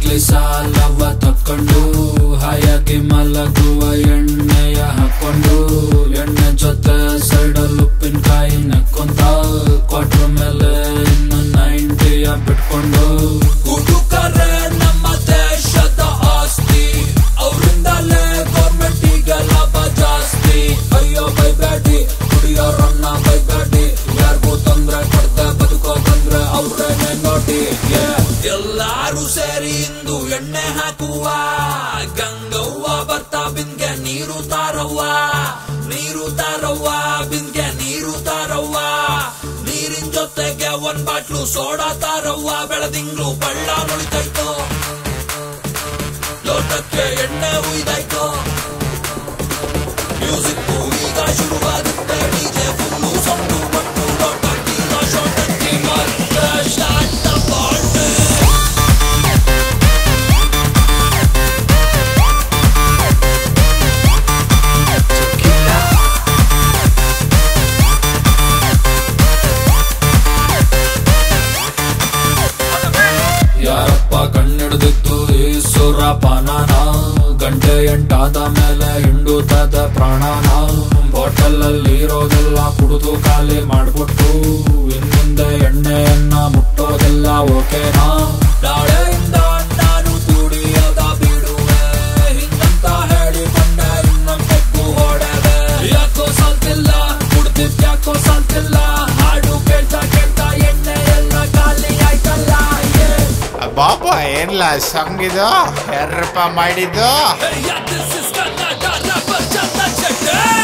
ನಕ್ಲಿ ಸಾಲವ ತಕ್ಕೊಂಡು ಹಾಯಾಗಿ ಮಲಗುವ ಎಣ್ಣೆಯ ಹಾಕೊಂಡು ಎಣ್ಣೆ ಜೊತೆ ಸೈಡಲ್ ಉಪ್ಪಿನಕಾಯಿ ನೆಕ್ಕೊಂತ ಕ್ವಾರ್ಟರ್ ಮೇಲೆ ಇನ್ನು ನೈಂಟಿಯ ಬಿಟ್ಕೊಂಡು ಹುಡುಕರೆ ನಮ್ಮ ದೇಶದ ಆಸ್ತಿ ಅವರಿಂದಲೇ ಗೌರ್ಮೆಂಟಿಗೆ ಲಾಭ ಜಾಸ್ತಿ ಅಯ್ಯೋ ಬೈಬೇಡಿ ಕುಡಿಯೋರನ್ನ ಬೈಬೇಡಿ ಯಾರಿಗೂ ತೊಂದ್ರೆ ಕೊಡ್ದೆ ಬದುಕೋದಂದ್ರೆ ಅವ್ರನ್ನೇ ನೋಡಿ Yeah. ಎಲ್ಲಾರು ಸೇರಿ ಇಂದು ಎಣ್ಣೆ ಹಾಕುವ ಗಂಗವ್ವ ಬರ್ತಾ ಬಿನ್ಗೆ ನೀರು ತಾರವ್ವ ನೀರು ತಾರವ್ವ ಬಿನ್ಗೆ ನೀರು ತಾರವ್ವ ನೀರಿನ ಜೊತೆಗೆ ಒಂದ್ ಬಾಟ್ಲು ಸೋಡಾ ತಾರವ್ವ ಬೆಳದಿಂಗ್ಳು ಬಳ್ಳ ನುಳಿತೈತೋ ಲೋಟಕ್ಕೆ ಎಣ್ಣೆ ಉಯ್ದಾಯ್ತೋ ಮ್ಯೂಸಿಕ್ ಈಗ ಶುರುವಾಗುತ್ತೆ ಡಿಜೆ ಫುಲ್ಲು ಸೊಂಡು ಬಟ್ಟು ಲೋಟಕ್ಕೆ ಶೋಟಕ್ಕೆ ಮತ್ತೆ ಸ್ಟಾರ್ಟ್ ಪಾರ್ಟಿ ಯಾರಪ್ಪ ಕಣ್ಣಿಡ್ದಿತ್ತು ಈ ಸುರಪಾನನ ಗಂಟೆ ಎಂಟಾದ ಮೇಲೆ ಹಿಂಡುತ್ತದ ಪ್ರಾಣನ ಬಾಟಲ್ ಅಲ್ಲಿ ಇರೋದೆಲ್ಲ ಕುಡಿದು ಖಾಲಿ ಮಾಡ್ಬಿಟ್ಟು ಇನ್ನಿಂದ ಎಣ್ಣೆಯನ್ನ ಮುಟ್ಟೋದೆಲ್ಲ ಓಕೆನಾ ನಾಳೆಯಿಂದ ನಾನು ದುಡಿಯೋದ ಬಿಡುವೆ ಹಿಂಗಂತ ಹೇಳಿ ಬಂದೆ ಇನ್ನೊಂದ್ ಪೆಗ್ಗು ಹೊಡೆದೆ ಯಾಕೋ ಸಾಲ್ತಿಲ್ಲ ಕುಡ್ದಿದ್ ಯಾಕೋ ಸಾಲ್ತಿಲ್ಲ ಹಾಡು ಕೇಳ್ತಾ ಕೇಳ್ತಾ ಎಣ್ಣೆ ಎಲ್ಲ ಖಾಲಿ ಆಯ್ತಲ್ಲ yeah. ಬಾಬ ಏನ್ಲ ಸಾಂಗ್ ಇದು ಯಾರಪ್ಪ ಮಾಡಿದ್ದು Hey, yeah, this is Kannada rapper Chanda Chetty.